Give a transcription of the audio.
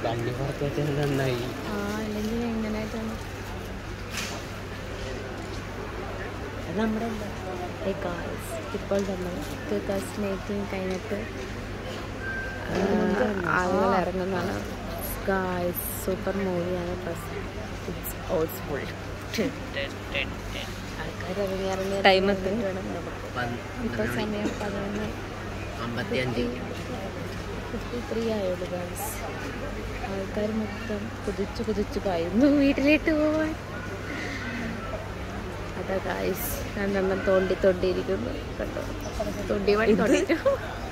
വണ്ടി പുറത്ത് വെച്ചത് നന്നായി ആ അല്ലെങ്കിൽ എങ്ങനെയായിട്ടാണ് അത് നമ്മുടെ Hey guys, ഇപ്പോൾ നമ്മൾ ടു തൗസൻഡ് എയ്റ്റീൻ കഴിഞ്ഞിട്ട് ആളുകൾ ഇറങ്ങുന്നതാണ് ഗായ്സ് സൂപ്പർ മൂവിയാണ് പ്ലസ് ഇറ്റ്സ് ഹൗസ്ഫുൾ ആൾക്കാർ ഇറങ്ങി ഇറങ്ങി Time എത്തി? ഇപ്പോൾ സമയം പതിനൊന്ന് അമ്പത്തി അഞ്ച് ഫിഫ്റ്റി ത്രീ ആയുള്ളൂ ഗായ്സ് ആൾക്കാർ മൊത്തം കുതിച്ചു കുതിച്ചു പായുന്നു വീട്ടിലേക്ക് പോവാൻ അതാ ഗായ്സ് രണ്ടെണ്ണം തോണ്ടി തോണ്ടിയിരിക്കുന്നു കണ്ടോ തോണ്ടി വഴി തോണ്ടിട്ടു